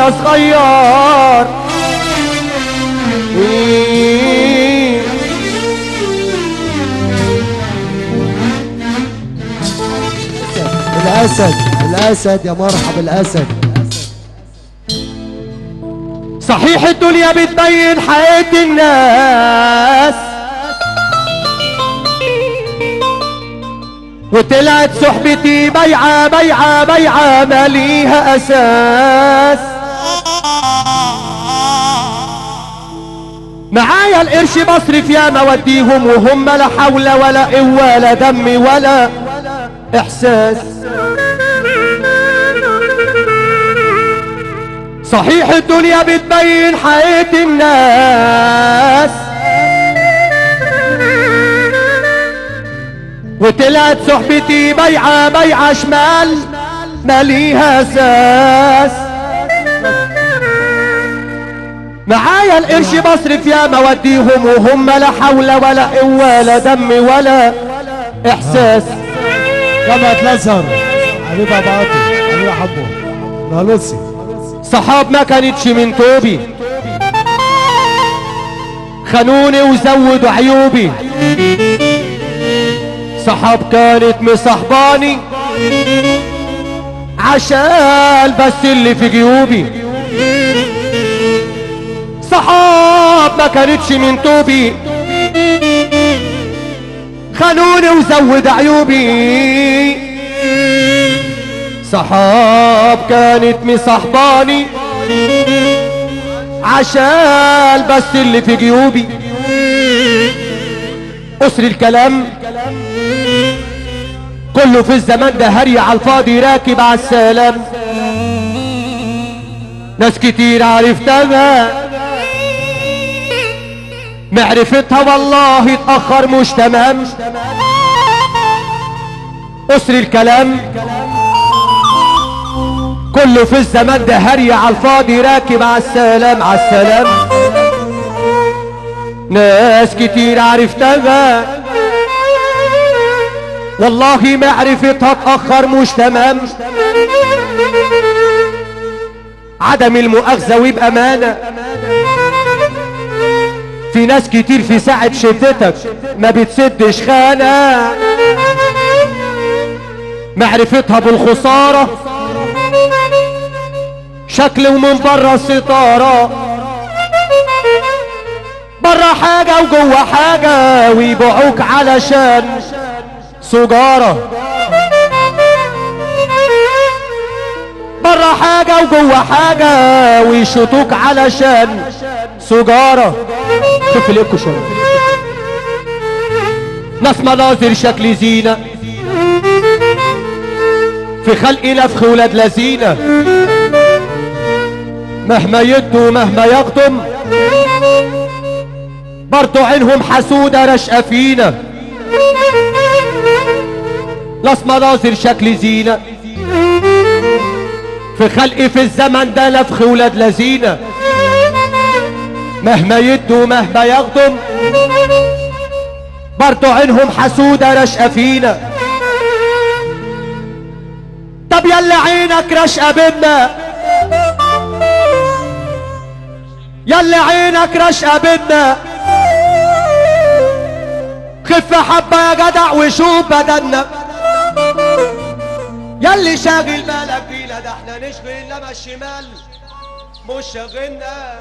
يا صغير إيه. الاسد الاسد يا مرحب الاسد صحيح الدنيا بتبين حياة الناس وطلعت صحبتي بيعة بيعة بيعة ما ليها أساس معايا القرش بصرف يا موديهم وهم لا حول ولا قوة لا دم ولا إحساس صحيح الدنيا بتبين حياة الناس وطلعت صحبتي بيعة بيعة شمال ماليها اساس معايا القرش بصرف يا موديهم وهم لا حول ولا قوة لا دم ولا احساس جامعة الازهر حبيب ابو عاطف حبيب حبه نالوسي صحاب ما كانتش من توبي خانوني وزودوا عيوبي صحاب كانت مصاحباني عشان بس اللي في جيوبي صحاب ما كانتش من توبي خانوني وزود عيوبي صحاب كانت مصاحباني عشان بس اللي في جيوبي أسر الكلام كله في الزمان ده هري على الفاضي راكب على السلام ناس كتير عرفتها معرفتها والله اتأخر مش تمام أسر الكلام كله في الزمان ده هري على الفاضي راكب على السلام على السلام ناس كتير عرفتها والله معرفتها اتأخر مش تمام عدم المؤاخذة وبأمانة في ناس كتير في ساعة شدتك ما بتسدش خانة معرفتها بالخسارة شكل ومن بره ستارة بره حاجة وجوه حاجة ويبيعوك علشان سجارة بره حاجة وجوه حاجة ويشوطوك علشان سجارة شوف ليكوا شوية ناس مناظر شكل زينة في خلق نفخ ولاد لذينة مهما يدوا مهما يقدم برضو عينهم حسودة رشقة فينا ناس مناظر شكل زينة في خلق في الزمن ده نفخ ولاد لذينة مهما يدوا مهما يقدم برضو عينهم حسودة رشقة فينا طب يلا عينك رشقة بينا يلا عينك رشقة بينا خف حبة يا جدع وشوف بدنا يلي شاغل بالك بينا ده احنا نشغل انما الشمال مش شاغلنا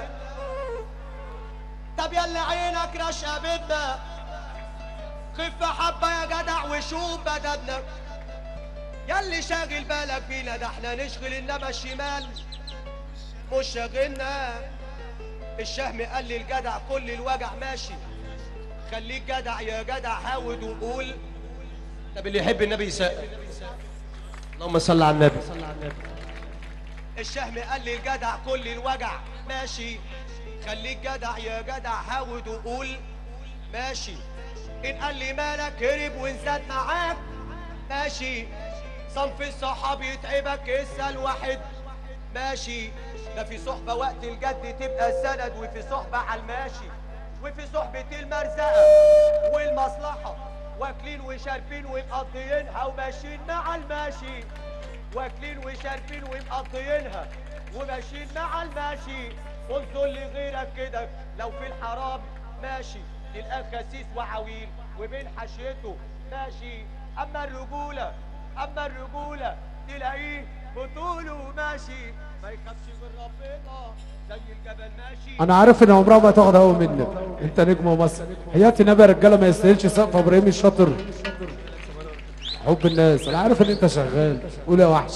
طب يلا عينك رشقة بينا خف حبة يا جدع وشوف بدنا يلي شاغل بالك بينا ده احنا نشغل انما الشمال مش شاغلنا الشهم قال لي الجدع كل الوجع ماشي خليك جدع يا جدع حاول وقول طب اللي يحب النبي يسقف اللهم صل على النبي الشهم قال لي الجدع كل الوجع ماشي خليك جدع يا جدع حاول وقول ماشي ان قال لي مالك هرب وانسد معاك ماشي صنف الصحاب يتعبك اسال واحد ماشي ده في صحبة وقت الجد تبقى سند وفي صحبة على الماشي وفي صحبة المرزقة والمصلحة واكلين وشاربين ومقضيينها وماشيين مع الماشي واكلين وشاربين ومقضيينها وماشيين مع الماشي انظر لغيرك كده لو في الحرام ماشي تلقاه خسيس وعويل وبين حشيته ماشي اما الرجولة اما الرجولة تلاقيه بطوله ماشي ما يخافش من ربنا زي الجبل ماشي انا عارف ان عمرها ما تاخد قوي منك انت نجم مصر حياتي نبي يا رجاله ما يستاهلش سقف ابراهيم الشاطر حب الناس انا عارف ان انت شغال قول يا وحش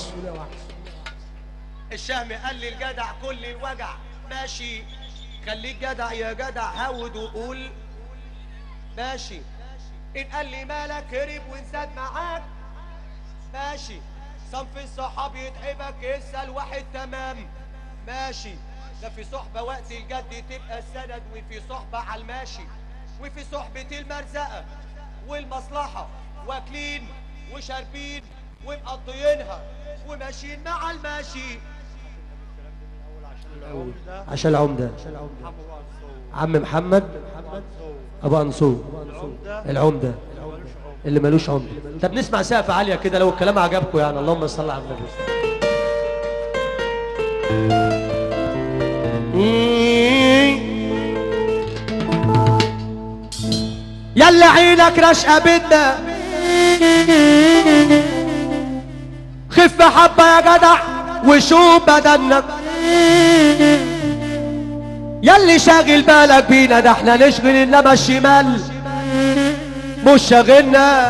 الشهم قال لي الجدع كل الوجع ماشي خليك جدع يا جدع هود وقول ماشي ان قال لي مالك هرب وانساد معاك ماشي صنف الصحاب يتعبك اسال واحد تمام ماشي ده في صحبة وقت الجد تبقى السند وفي صحبة على الماشي وفي صحبة المرزقة والمصلحة واكلين وشاربين ومقضيينها وماشيين مع الماشي عشان العمدة عم محمد ابو انصور العمدة اللي ملوش عمدة طب نسمع سقف عالية كده لو الكلام عجبكم يعني اللهم صل على النبي يلا عينك رشقة بدنا خف حبة يا جدع وشوف بدنك يلي شاغل بالك بينا ده احنا نشغل انما الشمال مش شاغلنا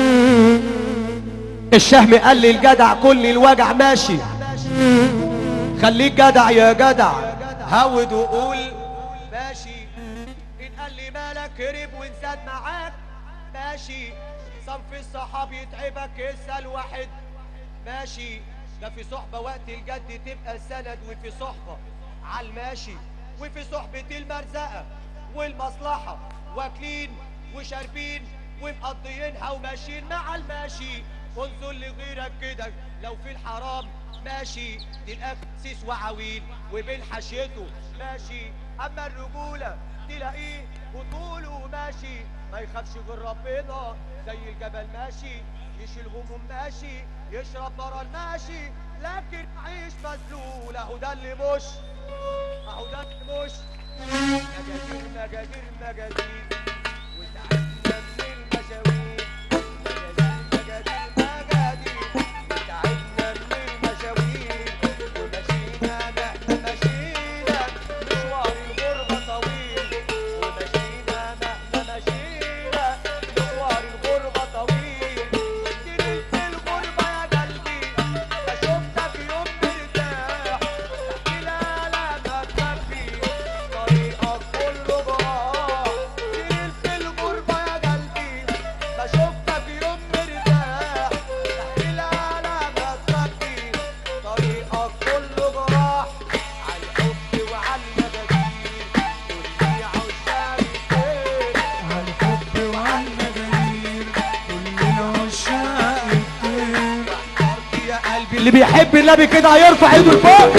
الشهم قال لي الجدع كل الوجع ماشي خليك جدع يا جدع هود وقول ماشي ان قال لي مالك هرب وانساد معاك ماشي صنف الصحاب يتعبك اسال واحد ماشي ده في صحبة وقت الجد تبقى السند وفي صحبة على الماشي وفي صحبة المرزقة والمصلحة واكلين وشاربين ومقضيينها وماشيين مع الماشي انظر لغيرك كده لو في الحرام ماشي تلقاك سيس وعويل وبين حشيته ماشي اما الرجولة تلاقيه بطوله ماشي ما يخافش غير ربنا زي الجبل ماشي يشيل هموم ماشي يشرب برا الماشي لكن عيش مسلول اهو ده اللي مش اهو ده اللي مش مجادير مجادير مجادير وتعبنا من المشاوير مجادير مجادير مجادير وتعبنا من المشاوير ومشينا مهما مشينا مشوار الغربة طويل ومشينا مهما مشينا مشوار الغربة طويل جريت الغربة يا قلبي ما شفتك يوم مرتاح تحكي لا لا ما تخبي طريقك كله جراح جريت الغربة يا قلبي ما شفتك يوم مرتاح تحكي لا لا ما تخبي طريقك كله جراح على الحب وعلى المجادير كل عشاق الخير على الحب وعلى المجانين كلنا عشاق الطير يا قلبي اللي بيحب النبي كده هيرفع ايده لفوق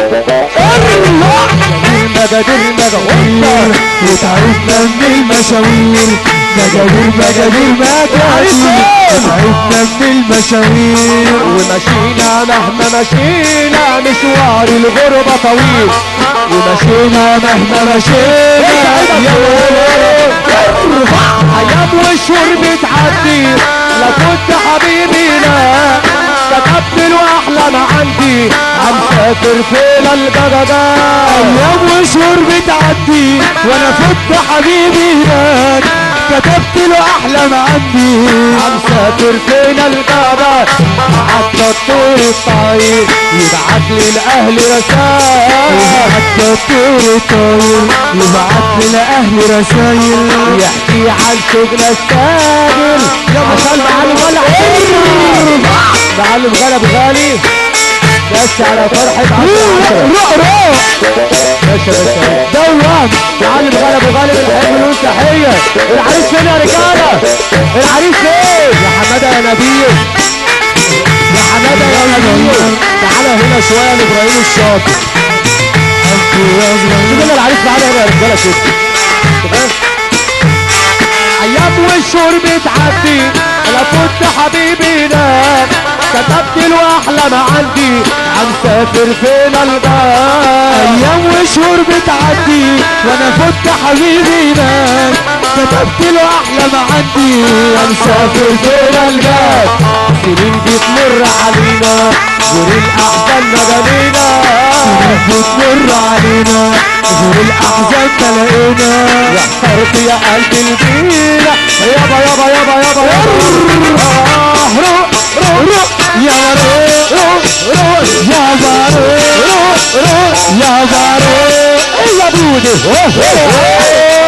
مجادير مجادير وتعبنا من المشاوير مجادير مجادير مجادير وتعبنا من المشاوير ومشينا مهما مشينا مشوار الغربة طويل ومشينا مهما مشينا يا ولد ايام وشهور بتعدي لو كنت حبيبي لا كتبت له احلام عندي عم سافر فين الجددان ايام وشهور بتعدي وانا فت حبيبي هناك كتبت له احلام عندي عم سافر فين الجددان حتى الطير الطاير يبعت لي الاهل رسائل حتى الطير الطاير يبعت لأهل رسايل يحكي عن شغل التاجر عشان معلم ولا معلم غلب غالي بس على فرحة عشرة روح باشا باشا دوام معلم غلب غالي بنحب له تحية العريس فين يا رجالة العريس فين يا حمادة يا نبيل يا حمادة يا نبيل تعالى هنا شوية لإبراهيم الشاطر شوف لنا العريس معانا هنا يا رجالة كده تمام ايام والشهور بتعدي انا كنت حبيبي هناك كتبت له احلى ما عندي هنسافر فين الباب ايام وشهور بتعدي وانا فت حبيبي هناك كتبت له احلى ما عندي هنسافر فين الباب سنين بتمر علينا غير الاحزان مجانينا بتمر علينا غير الاحزان ما لقينا واحترت يا قلبي الجيلة يابا يابا يابا يابا يابا آه، روح روح روح يا بارو روح روح يا بارو روح روح يا بارو يا بودي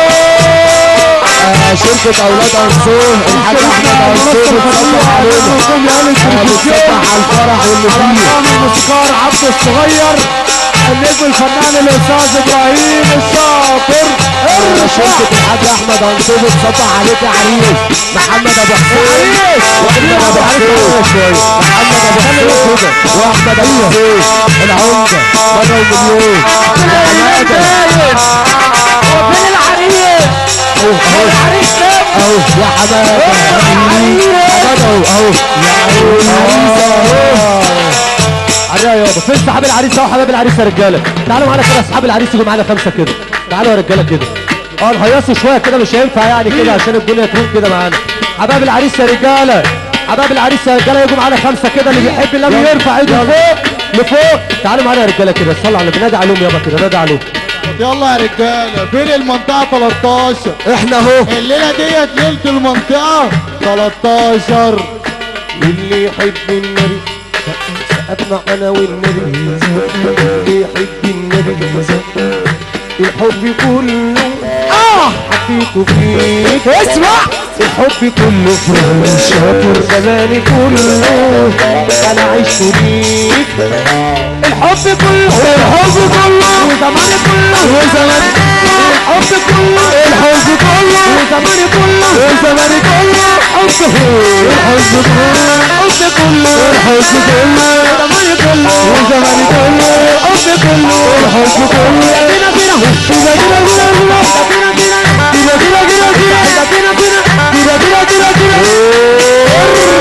آه، شركة أولاد أنصور الحاج أحمد أنصور بتصبح علينا آه، بتصبح على الفرح واللي فيه الموسيقار عبد الصغير النجم الفنان الاستاذ ابراهيم الشاطر آه، شركة الحاج أحمد أنصور بتصبح عليك يا عريس محمد أبو حسين وأحمد أبو حسين محمد أبو حسين وأحمد أبو حسين العمدة مرة ومليون حمادة فين العريس أهو أهو العريس فين اهو يا حماده حماده اهو اهو يا عريس عريا يابا فين صحاب العريس اهو حبايب العريس يا رجاله تعالوا معانا كده اصحاب العريس يجوا معانا خمسه كده تعالوا يا رجاله كده اه نهيصوا شويه كده مش هينفع يعني كده عشان الدنيا تروح كده معانا حبايب العريس يا رجاله حبايب العريس يا رجاله يجوا معانا خمسه كده اللي بيحب الله يرفع ايده لفوق لفوق تعالوا معانا يا رجاله كده صلوا على النبي نادي عليهم يابا كده نادي عليهم يلا يا رجاله فين المنطقه 13 احنا اهو الليله ديت ليله المنطقه 13 اللي يحب النبي سقفنا انا والنبي اللي يحب النبي الحب كله اه حبيته فيك اسمع الحب كله في شاطر زماني كله انا عشت ليك الحب كله الحب كله وزماني كله وزماني الحب كله الحب كله وزماني كله وزماني كله الحب كله الحب كله الحب كله الحب كله وزماني كله وزماني كله الحب كله الحب كله يا بينا بينا بينا بينا بينا بينا بينا بينا بينا بينا بينا بينا بينا بينا بينا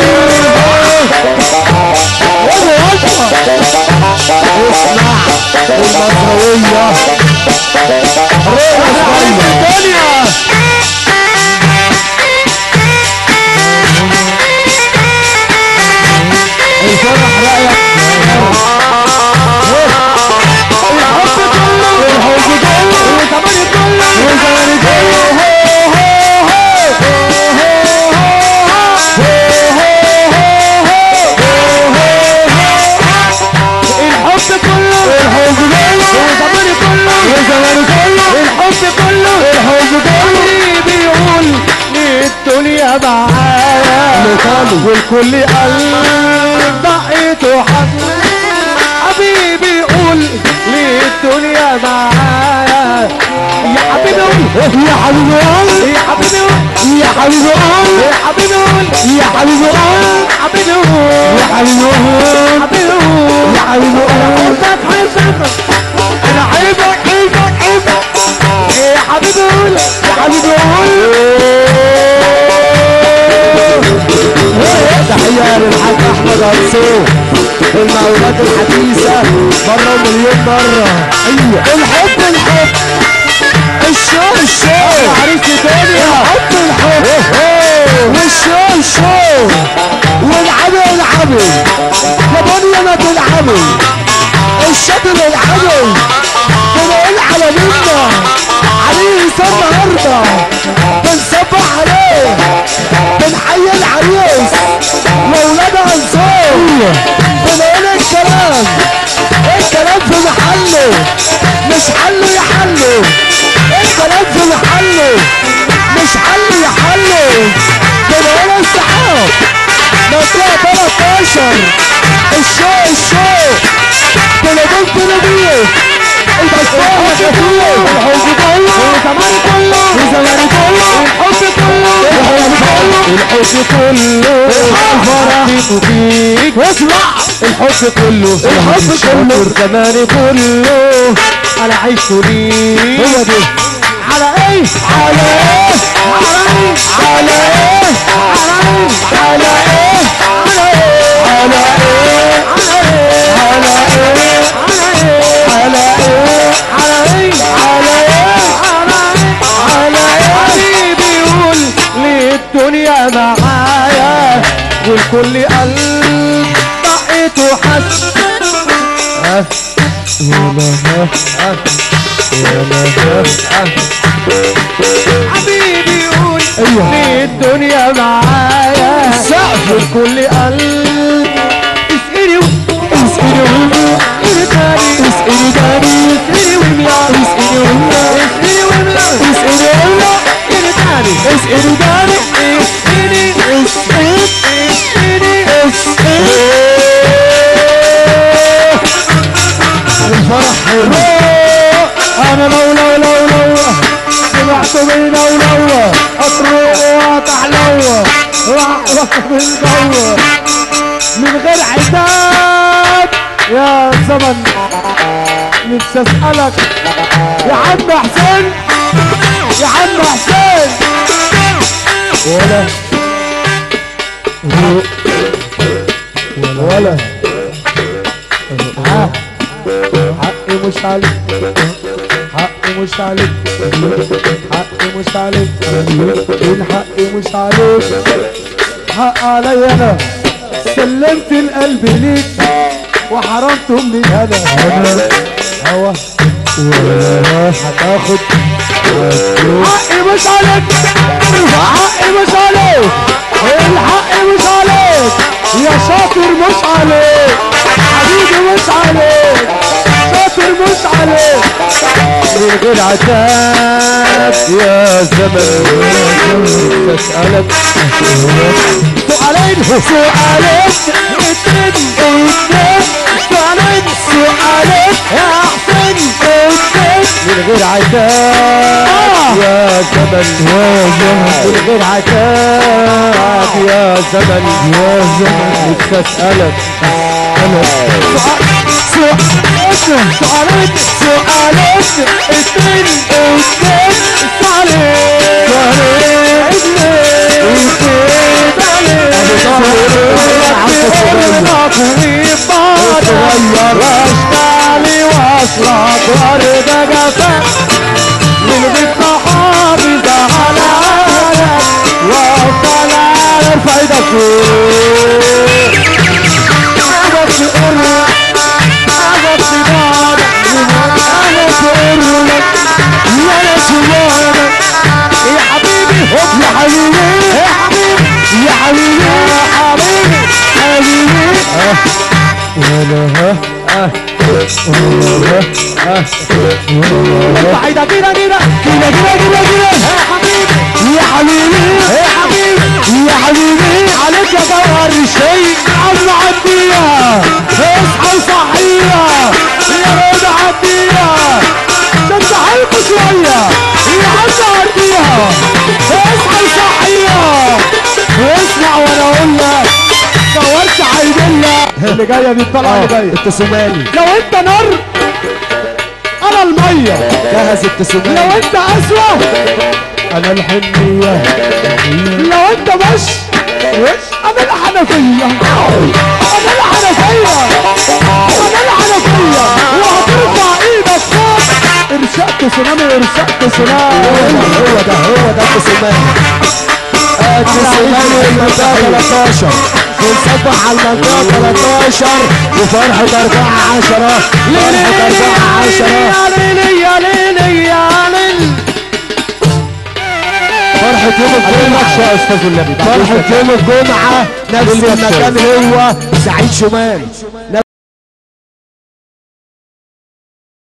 اسمع المصروية الدنيا الفرح رأيك الحب كله الحب كله وزماني كله وزماني كله هو هو الحب كله الحب كله وزماني كله وزماني كله الحب كله الحب كله حبيبي يقول لي الدنيا معايا والكل قلب ضحيته حد حبيبي يقول لي الدنيا معايا يا حبيبي قول يا حبيبي قول يا حبيبي قول يا حبيبي قول يا حبيبي قول يا حبيبي قول حبيبي قول يا حبيبي قول حبيبي قول يا حبيبي قول حبك انا حبك حبك حبك يا حبيبي قول يا حبيبي قول تحية للحاج أحمد أنصور المقاولات الحديثة مرة ومليون مرة أيوة الحب الحب الشو الشو عريس تاني الحب الحب والشو الشو والعبي العبي يا بني ما تلعبي الشكل العبي بنقول على منا عريس النهارده بنصبح عليه بنحيي العريس واولاد انصار بنقول الكلام الكلام في محله مش حله يحله الكلام في محله مش حله يحله بنقول السحاب منطقة 13 الشو الشو تلبون تلبيه البسطوة كتير الحب كله وزمان كله وزمان كله الحب كله الحب كله الحب كله الفرح فيك واسمع الحب كله الحب كله زماني كله انا عشت ليك هو ده على ايه على ايه على ايه على ايه على ايه على ايه على ايه على كل قلب دقته حس ها ولا ها ها ولا ها ها حبيبي قول ايوه ليه الدنيا معايا سقف كل قلب اسقني اسقني واملا اسقني تاني اسقني تاني اسقني واملا اسقني واملا اسقني واملا اسقني واملا اسقني تاني اسقني تاني اسقني اسقني اسقني اسقني الفرح حلو انا لو لو لو لو سمعت بينا ولو اطرق واتحلو واعرف من جوه من غير عتاب يا زمن نفسي اسالك يا عم حسين يا عم حسين ولا ولا ها حقي مش عليك حقي مش عليك حقي مش عليك الحق مش عليك حق عليا انا سلمت القلب ليك وحرمته من الهنا انا هوا هتاخد حقي مش عليك حقي مش عليك الحق مش عليك يا شاطر مش عليك حبيبي مش عليك شاطر مش عليك من غير عتاب يا زمن بسألك سؤالين سؤالين اتنين اتنين سؤالين سؤالين يا حسين اتنين من غير عتاب يا زمن يا زمن من غير عتاب يا زمن يا زمن نفسي اسألك اسألك سؤالين سؤالين سؤالين اتنين اتنين سؤالين سؤالين صغير واشتغلي واصلك ورد جفاك من بيت محافظ على عالك وافضل على الفايدة فيه أنا في قرب أنا في بعدك أنا في قربك وأنا شوالك يا حبيبي هوب يا حبيبي يا حبيبي يا حبيبي يا حبيبي حبيبي ولا ها اه ولا ها اه بعيدة كده كده كده كده كده كده يا حبيبي يا حبيبي يا حبيبي يا حبيبي عليك يا جوهر الشيء عم عديها اصحى وصحيها يا رضا عديها ده انت حلقه شوية يا عم عديها اصحى وصحيها واسمع وانا اقول لك دورت عيدلة اللي جايه دي الطلعه اللي جايه التسوماني لو انت نار انا الميه جهز التسوماني لو انت اسوة انا الحنية لو انت مش انا الحنفية انا الحنفية انا الحنفية وهترفع ايدك فوق ارشقت تسونامي ارشقت تسونامي هو ده هو ده التسوماني التسوماني المنطقة 13 بنصبح على المنطقة 13 وفرحة 4 10 فرحة 4 10 يا ليلي يا ليلي يا ليلي فرحة يوم الجمعة يا استاذ النبي فرحة يوم الجمعة نفس المكان هو سعيد شمال